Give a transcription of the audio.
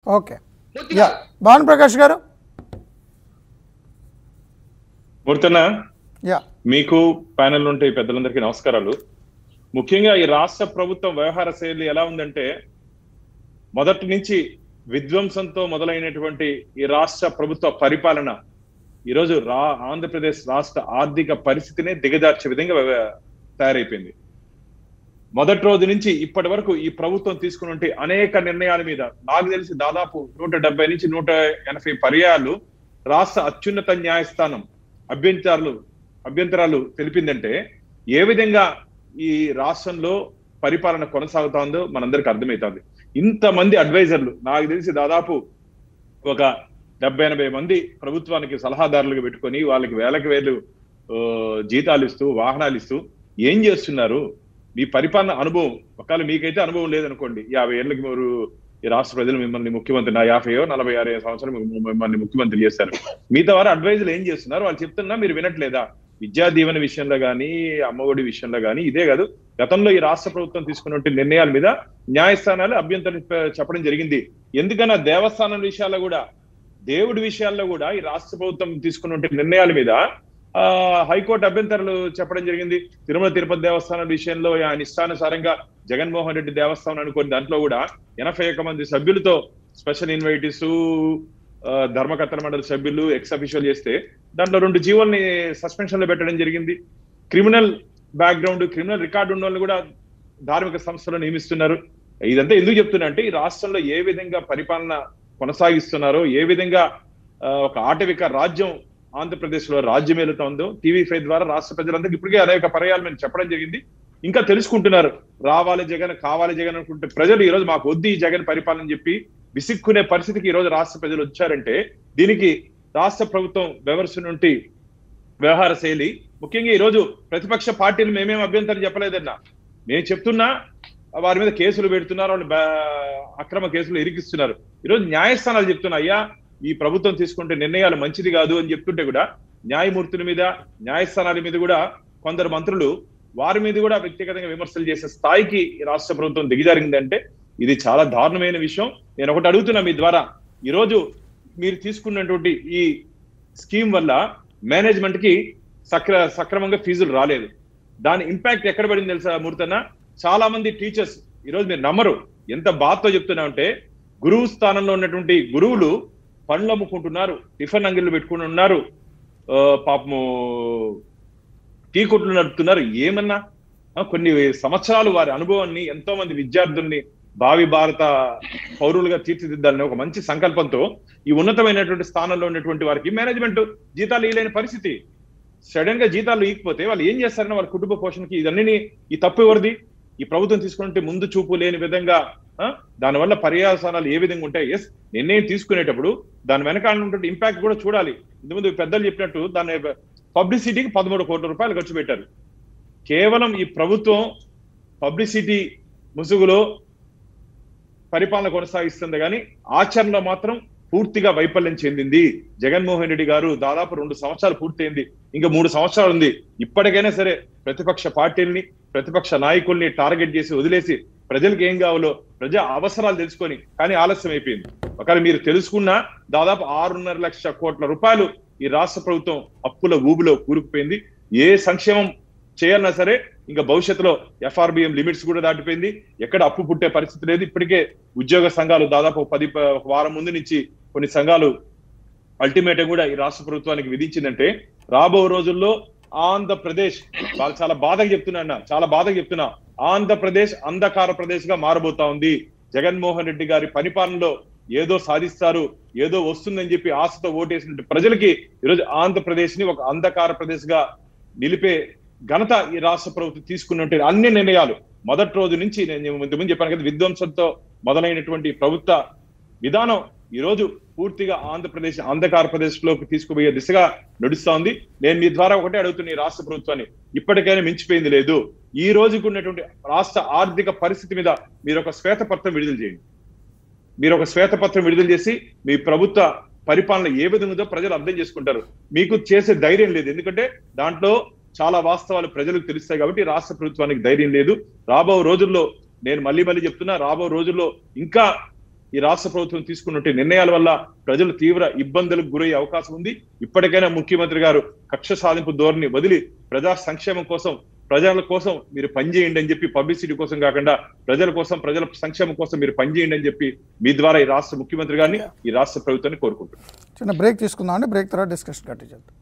okay yeah Bhanu Prakash గారు మూర్తన్న yeah మీకు panel ఉంటే ఈ పెద్దలందరికీ నమస్కారాలు ముఖ్యంగా ఈ రాష్ట్ర ప్రభుత్వం వ్యవహార శైలి ఎలా ఉందంటే మొదటి నుంచి విధ్వంసంతో మొదలైనటువంటి ఈ రాష్ట్ర ప్రభుత్వ పరిపాలన ఈరోజు రా ఆంధ్రప్రదేశ్ రాష్ట్ర ఆర్థిక పరిస్థితినే దిగజార్చే విధంగా వ్యవ- తయారైపోయింది మొదటి రోజు నుంచి ఇప్పటి వరకు ఈ ప్రభుత్వం తీసుకుని ఉంటే అనేక నిర్ణయాల మీద నాకు తెలిసి దాదాపు నూట డెబ్బై నుంచి నూట ఎనభై పర్యాలు రాష్ట్ర అత్యున్నత న్యాయస్థానం అభ్యంతరాలు అభ్యంతరాలు తెలిపిందంటే ఏ విధంగా ఈ రాష్ట్రంలో పరిపాలన కొనసాగుతోందో మనందరికి అర్థమవుతుంది ఇంతమంది అడ్వైజర్లు నాకు తెలిసి దాదాపు ఒక డెబ్బై ఎనభై మంది ప్రభుత్వానికి సలహాదారులుగా పెట్టుకొని వాళ్ళకి వేలకు వేలు ఆ, జీతాలు ఇస్తూ వాహనాలు ఇస్తూ ఏం చేస్తున్నారు మీ పరిపాలన అనుభవం ఒకవేళ మీకైతే అనుభవం లేదనుకోండి యాభై ఏళ్ళకి మీరు ఈ రాష్ట్ర ప్రజలు మిమ్మల్ని ముఖ్యమంత్రి నా యాభైయో నలభై ఆరు సంవత్సరం మిమ్మల్ని ముఖ్యమంత్రి చేస్తారు మిగతా వారు అడ్వైజులు ఏం చేస్తున్నారు వాళ్ళు చెప్తున్నా మీరు వినట్లేదా విద్యా దీవెన విషయంలో కానీ అమ్మఒడి విషయంలో కానీ ఇదే కాదు గతంలో ఈ రాష్ట్ర ప్రభుత్వం తీసుకున్నటువంటి నిర్ణయాల మీద న్యాయస్థానాలు అభ్యంతరం చెప్పడం జరిగింది ఎందుకన్నా దేవస్థానం విషయాల్లో కూడా దేవుడి విషయాల్లో కూడా ఈ రాష్ట్ర ప్రభుత్వం తీసుకున్న నిర్ణయాల మీద ఆ హైకోర్టు అభ్యంతరాలు చెప్పడం జరిగింది తిరుమల తిరుపతి దేవస్థానం విషయంలో ఆయన ఇష్టానుసారంగా జగన్మోహన్ రెడ్డి దేవస్థానం అనుకుని దాంట్లో కూడా ఎనభై ఒక్క మంది సభ్యులతో స్పెషల్ ఇన్వైటీస్ ధర్మకర్తల మండలి సభ్యులు ఎక్స్ అఫీషియల్ చేస్తే దాంట్లో రెండు జీవోల్ని సస్పెన్షన్ లో పెట్టడం జరిగింది క్రిమినల్ బ్యాక్గ్రౌండ్ క్రిమినల్ రికార్డు ఉన్న వాళ్ళు కూడా ధార్మిక సంస్థలు నియమిస్తున్నారు ఇదంతా ఎందుకు చెప్తున్నా అంటే ఈ రాష్ట్రంలో ఏ విధంగా పరిపాలన కొనసాగిస్తున్నారో ఏ విధంగా ఆ, ఒక ఆటవిక రాజ్యం ఆంధ్రప్రదేశ్ లో రాజ్యం ఏలుతోందో టీవీ ఫైవ్ ద్వారా రాష్ట్ర ప్రజలందరికీ ఇప్పటికే అనేక పర్యాలు మేము చెప్పడం జరిగింది ఇంకా తెలుసుకుంటున్నారు రావాలి జగన్ కావాలి జగన్ అనుకుంటే ప్రజలు ఈ రోజు మాకు వద్దు ఈ జగన్ పరిపాలన చెప్పి విసిక్కునే పరిస్థితికి ఈ రోజు రాష్ట్ర ప్రజలు వచ్చారంటే దీనికి రాష్ట్ర ప్రభుత్వం వ్యవహరిస్తున్నటువంటి వ్యవహార శైలి ముఖ్యంగా ఈ రోజు ప్రతిపక్ష పార్టీలు మేమేం అభ్యంతరం చెప్పలేదన్నా మేము చెప్తున్నా వారి మీద కేసులు పెడుతున్నారు వాళ్ళు బా- అక్రమ కేసులు ఇరికిస్తున్నారు ఈరోజు న్యాయస్థానాలు చెప్తున్నా అయ్యా ఈ ప్రభుత్వం తీసుకుంటే నిర్ణయాలు మంచిది కాదు అని చెప్తుంటే కూడా న్యాయమూర్తుల మీద న్యాయస్థానాల మీద కూడా కొందరు మంత్రులు వారి మీద కూడా వ్యక్తిగతంగా విమర్శలు చేసే స్థాయికి ఈ రాష్ట్ర ప్రభుత్వం దిగజారిందంటే ఇది చాలా దారుణమైన విషయం నేను ఒకటి అడుగుతున్నా మీ ద్వారా ఈరోజు మీరు తీసుకున్నటువంటి ఈ స్కీమ్ వల్ల మేనేజ్మెంట్ కి సక్ర సక్రమంగా ఫీజులు రాలేదు దాని ఇంపాక్ట్ ఎక్కడ పడింది తెలుసా మూర్తన్న చాలా మంది టీచర్స్ ఈరోజు మీరు నమ్మరు ఎంత బాధతో చెప్తున్నా అంటే గురువు స్థానంలో ఉన్నటువంటి గురువులు పండ్లు అమ్ముకుంటున్నారు టిఫిన్ అంగిళ్ళు పెట్టుకుని ఉన్నారు ఆ, పాపము టీ కొట్లు నడుపుతున్నారు ఏమన్నా ఆ, కొన్ని సంవత్సరాలు వారి అనుభవాన్ని ఎంతో మంది విద్యార్థుల్ని భావి భారత పౌరులుగా తీర్చిదిద్దాలని ఒక మంచి సంకల్పంతో ఈ ఉన్నతమైనటువంటి స్థానంలో ఉన్నటువంటి వారికి మేనేజ్మెంట్ జీతాలు ఇవ్వలేని పరిస్థితి సడన్ గా జీతాలు ఇవ్వకపోతే వాళ్ళు ఏం చేస్తారని వాళ్ళ కుటుంబ పోషణకి ఇదన్నీ ఈ తప్పు ఎవరిది ఈ ప్రభుత్వం తీసుకుంటే ముందు చూపు లేని విధంగా ఆ, దానివల్ల పర్యావసానాలు ఏ విధంగా ఉంటాయి ఎస్ నిర్ణయం తీసుకునేటప్పుడు దాని వెనకాల ఉన్నటువంటి ఇంపాక్ట్ కూడా చూడాలి ఇంతకుముందు పెద్దలు చెప్పినట్టు దాని పబ్లిసిటీకి పదమూడు కోట్ల రూపాయలు ఖర్చు పెట్టారు కేవలం ఈ ప్రభుత్వం పబ్లిసిటీ ముసుగులో పరిపాలన కొనసాగిస్తుంది కానీ ఆచరణలో మాత్రం పూర్తిగా వైఫల్యం చెందింది జగన్మోహన్ రెడ్డి గారు దాదాపు రెండు సంవత్సరాలు పూర్తయింది ఇంకా మూడు సంవత్సరాలు ఉంది ఇప్పటికైనా సరే ప్రతిపక్ష పార్టీల్ని ప్రతిపక్ష నాయకుల్ని టార్గెట్ చేసి వదిలేసి ప్రజలకు ఏం కావాలో ప్రజా అవసరాలు తెలుసుకొని కానీ ఆలస్యం అయిపోయింది ఒకవేళ మీరు తెలుసుకున్నా దాదాపు ఆరున్నర లక్ష కోట్ల రూపాయలు ఈ రాష్ట్ర ప్రభుత్వం అప్పుల ఊబిలో కూరుకుపోయింది ఏ సంక్షేమం చేయాలన్నా సరే ఇంకా భవిష్యత్తులో ఎఫ్ఆర్బిఎం లిమిట్స్ కూడా దాటిపోయింది ఎక్కడ అప్పు పుట్టే పరిస్థితి లేదు ఇప్పటికే ఉద్యోగ సంఘాలు దాదాపు ఒక పది ప- ఒక వారం ముందు నుంచి కొన్ని సంఘాలు అల్టిమేటం కూడా ఈ రాష్ట్ర ప్రభుత్వానికి విధించిందంటే రాబో రోజుల్లో ఆంధ్రప్రదేశ్ వాళ్ళు చాలా బాధగా చెప్తున్నా అన్న చాలా బాధగా చెప్తున్నా ఆంధ్రప్రదేశ్ అంధకార ప్రదేశ్ గా మారబోతా ఉంది జగన్మోహన్ రెడ్డి గారి పరిపాలనలో ఏదో సాధిస్తారు ఏదో వస్తుందని చెప్పి ఆశతో ఓటేసిన ప్రజలకి ఈరోజు ఆంధ్రప్రదేశ్ ని ఒక అంధకార ప్రదేశ్ గా నిలిపే ఘనత ఈ రాష్ట్ర ప్రభుత్వం తీసుకున్నట్టు అన్ని నిర్ణయాలు మొదటి రోజు నుంచి నేను ఇంతకుముందు చెప్పాను కదా విధ్వంసంతో మొదలైనటువంటి ప్రభుత్వ విధానం ఈ రోజు పూర్తిగా ఆంధ్రప్రదేశ్ అంధకార ప్రదేశ్ లోకి తీసుకుపోయే దిశగా నడుస్తా ఉంది నేను మీ ద్వారా ఒకటే అడుగుతున్న ఈ రాష్ట్ర ప్రభుత్వాన్ని ఇప్పటికైనా మించిపోయింది లేదు ఈ రోజుకు ఉన్నటువంటి రాష్ట్ర ఆర్థిక పరిస్థితి మీద మీరు ఒక శ్వేతపత్రం విడుదల చేయండి మీరు ఒక శ్వేతపత్రం విడుదల చేసి మీ ప్రభుత్వ పరిపాలన ఏ విధంగా ఉందో ప్రజలు అర్థం చేసుకుంటారు మీకు చేసే ధైర్యం లేదు ఎందుకంటే దాంట్లో చాలా వాస్తవాలు ప్రజలకు తెలుస్తాయి కాబట్టి రాష్ట్ర ప్రభుత్వానికి ధైర్యం లేదు రాబో రోజుల్లో నేను మళ్ళీ మళ్ళీ చెప్తున్నా రాబో రోజుల్లో ఇంకా ఈ రాష్ట్ర ప్రభుత్వం తీసుకున్నట్టు నిర్ణయాల వల్ల ప్రజలు తీవ్ర ఇబ్బందులకు గురయ్యే అవకాశం ఉంది ఇప్పటికైనా ముఖ్యమంత్రి గారు కక్ష సాధింపు ధోరణి వదిలి ప్రజా సంక్షేమం కోసం ప్రజల కోసం మీరు పనిచేయండి అని చెప్పి పబ్లిసిటీ కోసం కాకుండా ప్రజల కోసం ప్రజల సంక్షేమం కోసం మీరు పనిచేయండి అని చెప్పి మీ ద్వారా ఈ రాష్ట్ర ముఖ్యమంత్రి గారిని ఈ రాష్ట్ర ప్రభుత్వాన్ని కోరుకుంటున్నాను చిన్న బ్రేక్ తీసుకుందాం అండి బ్రేక్ తర్వాత డిస్కషన్ కంటిన్యూ చేద్దాం